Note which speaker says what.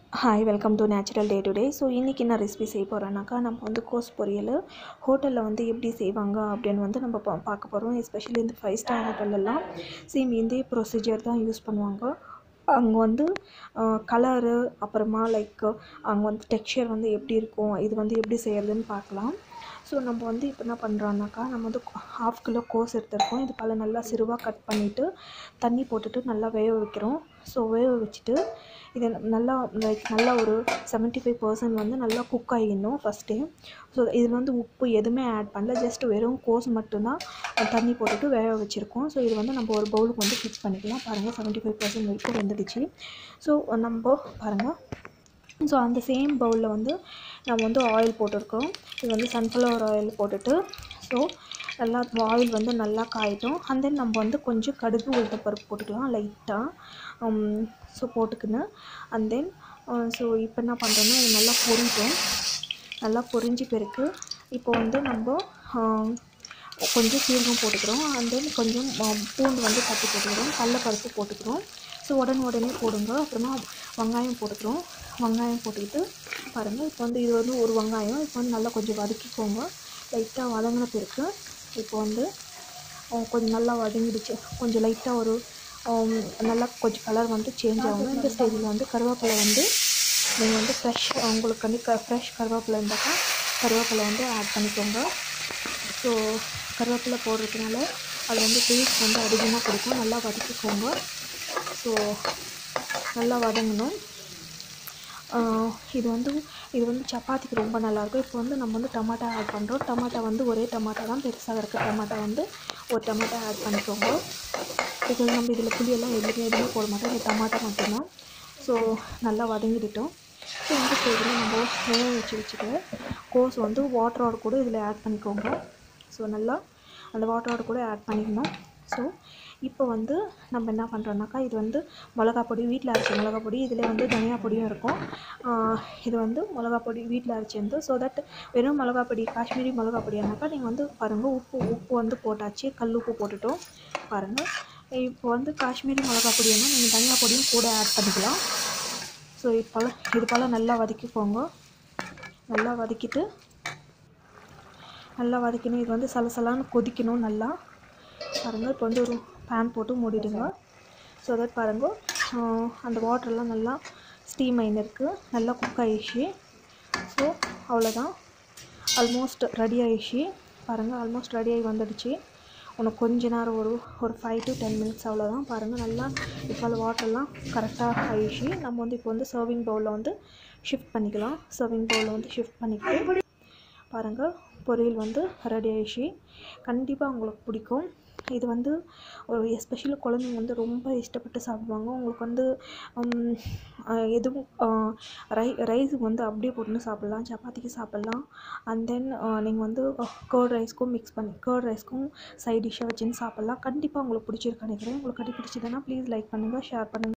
Speaker 1: hi welcome to natural day to day so இன்றைக்கி என்ன recipe செய்ய போகிறேன்னாக்கா நம்ம வந்து கோஸ் பொரியல் ஹோட்டலில் வந்து எப்படி செய்வாங்க அப்படின்னு வந்து நம்ம பா பார்க்க போகிறோம் எஸ்பெஷலி இந்த ஃபைவ் ஸ்டார் ஹோட்டல்லலாம் சேம் இதே ப்ரொசீஜர் தான் யூஸ் பண்ணுவாங்க அங்கே வந்து கலரு அப்புறமா லைக் அங்கே வந்து டெக்ஸ்சர் வந்து எப்படி இருக்கும் இது வந்து எப்படி செய்கிறதுன்னு பார்க்கலாம் ஸோ நம்ம வந்து இப்போ என்ன பண்ணுறோன்னாக்கா நம்ம வந்து ஹாஃப் கிலோ கோஸ் எடுத்துருக்கோம் இது பல நல்லா சிறுவாக கட் பண்ணிவிட்டு தண்ணி போட்டுட்டு நல்லா வேக வைக்கிறோம் ஸோ வேக வச்சுட்டு இதை நல்லா லைக் நல்லா ஒரு செவன்ட்டி ஃபைவ் பர்சன்ட் வந்து நல்லா குக் ஆகிடணும் ஃபஸ்ட்டே ஸோ இதில் வந்து உப்பு எதுவுமே ஆட் பண்ணல ஜஸ்ட் வெறும் கோஸ் மட்டும்தான் தண்ணி போட்டுட்டு வேக வச்சுருக்கோம் ஸோ இது வந்து நம்ம ஒரு பவுலுக்கு வந்து ஃபிக்ஸ் பண்ணிக்கலாம் பாருங்கள் செவன்ட்டி ஃபைவ் பர்சன்ட் வரைக்கும் வெந்துடுச்சு ஸோ நம்ம பாருங்கள் ஸோ அந்த சேம் பவுலில் வந்து நம்ம வந்து ஆயில் போட்டிருக்கோம் இது வந்து சன்ஃப்ளவர் ஆயில் போட்டுட்டு ஸோ நல்லா ஆயில் வந்து நல்லா காயட்டும் அண்ட் தென் நம்ம வந்து கொஞ்சம் கடுகு உளுத்தப்பருப்பு போட்டுக்கலாம் லைட்டாக ஸோ போட்டுக்கின்னு அண்ட் தென் ஸோ இப்போ என்ன பண்ணுறோன்னா இது நல்லா பொரிட்டோம் நல்லா பொரிஞ்ச பிறகு இப்போ வந்து நம்ம கொஞ்சம் சீரகம் போட்டுக்கிறோம் அண்ட் தென் கொஞ்சம் பூண்டு வந்து தட்டி போட்டுக்கிறோம் கடலப்பருப்பு போட்டுக்கிறோம் ஸோ உடனே உடனே போடுங்க அப்புறமா வெங்காயம் போட்டுக்கிறோம் வெங்காயம் போட்டுக்கிட்டு பாருங்கள் இப்போ வந்து இது வந்து ஒரு வெங்காயம் இப்போ வந்து நல்லா கொஞ்சம் வதக்கிக்கோங்க லைட்டாக வதங்கின பிறகு இப்போ வந்து கொஞ்சம் நல்லா வதங்கிடுச்சு கொஞ்சம் லைட்டாக ஒரு நல்லா கொஞ்சம் கலர் வந்து சேஞ்ச் ஆகும் இந்த ஸ்டேஜில் வந்து கருவேப்பிலை வந்து நீங்கள் வந்து ஃப்ரெஷ் உங்களுக்கு வந்து க ஃப்ரெஷ் கருவேப்பிலை இருந்தாக்கா கருவேப்பிலை வந்து ஆட் பண்ணிக்கோங்க ஸோ கருவேப்பிலை போடுறதுனால அது வந்து டேஸ்ட் வந்து அதிகமாக கொடுக்கும் நல்லா வதக்கிக்கோங்க ஸோ நல்லா வதங்கணும் இது வந்து இது வந்து சப்பாத்திக்கு ரொம்ப நல்லாயிருக்கும் இப்போ வந்து நம்ம வந்து டமாட்டா ஆட் பண்ணுறோம் டமாட்டா வந்து ஒரே டமாட்டா தான் பெருசாக இருக்க டமாட்டா வந்து ஒரு டமாட்டா ஆட் பண்ணிக்கோங்க பிகாஸ் நம்ம இதில் புளியெல்லாம் எதுவுமே எதுவுமே போட மாட்டோம் இந்த டமாட்டா மட்டும்தான் ஸோ நல்லா வதங்கிட்டோம் ஸோ இந்த ஸ்டேஜில் நம்ம வேக வச்சு வச்சுட்டு கோஸ் வந்து வாட்டரோட கூட இதில் ஆட் பண்ணிக்கோங்க ஸோ நல்லா அந்த வாட்டரோட கூட ஆட் பண்ணிக்கணும் ஸோ இப்போ வந்து நம்ம என்ன பண்ணுறோன்னாக்கா இது வந்து மிளகா பொடி வீட்டில் அரைச்ச மிளகா பொடி இதில் வந்து தனியா பொடியும் இருக்கும் இது வந்து மிளகா பொடி வீட்டில் அரைச்சிருந்து ஸோ தட் வெறும் மிளகா பொடி காஷ்மீரி மிளகா பொடியானாக்கா நீங்கள் வந்து பாருங்கள் உப்பு உப்பு வந்து போட்டாச்சு கல் உப்பு போட்டுட்டோம் பாருங்கள் இப்போ வந்து காஷ்மீரி மிளகா பொடியானால் நீங்கள் தனியா பொடியும் கூட ஆட் பண்ணிக்கலாம் ஸோ இப்போ இது போல் நல்லா வதக்கிக்கோங்க நல்லா வதக்கிட்டு நல்லா வதக்கணும் இது வந்து சலசலான்னு கொதிக்கணும் நல்லா பாருங்கள் இப்போ வந்து ஒரு பேன் போட்டு மூடிடுங்க ஸோ தட் பாருங்கள் அந்த வாட்டர்லாம் நல்லா ஸ்டீம் ஆகின்னு இருக்குது நல்லா குக் ஆகிடுச்சு ஸோ அவ்வளோதான் ஆல்மோஸ்ட் ரெடி ஆகிடுச்சு பாருங்கள் ஆல்மோஸ்ட் ரெடி ஆகி வந்துடுச்சு உனக்கு கொஞ்ச நேரம் ஒரு ஒரு ஃபைவ் டு டென் மினிட்ஸ் அவ்வளோதான் பாருங்கள் நல்லா இப்போ வாட்டர்லாம் கரெக்டாக ஆகிடுச்சு நம்ம வந்து இப்போ வந்து சர்விங் பவுலில் வந்து ஷிஃப்ட் பண்ணிக்கலாம் சர்விங் பவுலில் வந்து ஷிஃப்ட் பண்ணிக்கிட்டு பாருங்கள் பொரியல் வந்து ரெடி ஆகிடுச்சு கண்டிப்பாக உங்களுக்கு பிடிக்கும் இது வந்து ஒரு எஸ்பெஷலி குழந்தைங்க வந்து ரொம்ப இஷ்டப்பட்டு சாப்பிடுவாங்க உங்களுக்கு வந்து எதுவும் ரை ரைஸுக்கு வந்து அப்படியே போட்டுன்னு சாப்பிட்லாம் சப்பாத்திக்கு சாப்பிட்லாம் அண்ட் தென் நீங்கள் வந்து கேர்ட் ரைஸ்க்கும் மிக்ஸ் பண்ணி கேர்ட் ரைஸ்க்கும் சைட் டிஷ்ஷாக வச்சுன்னு சாப்பிட்லாம் கண்டிப்பாக உங்களுக்கு பிடிச்சிருக்கு நினைக்கிறேன் உங்களுக்கு கட்டி பிடிச்சதுன்னா ப்ளீஸ் லைக் பண்ணுங்கள் ஷேர் பண்ணுங்கள்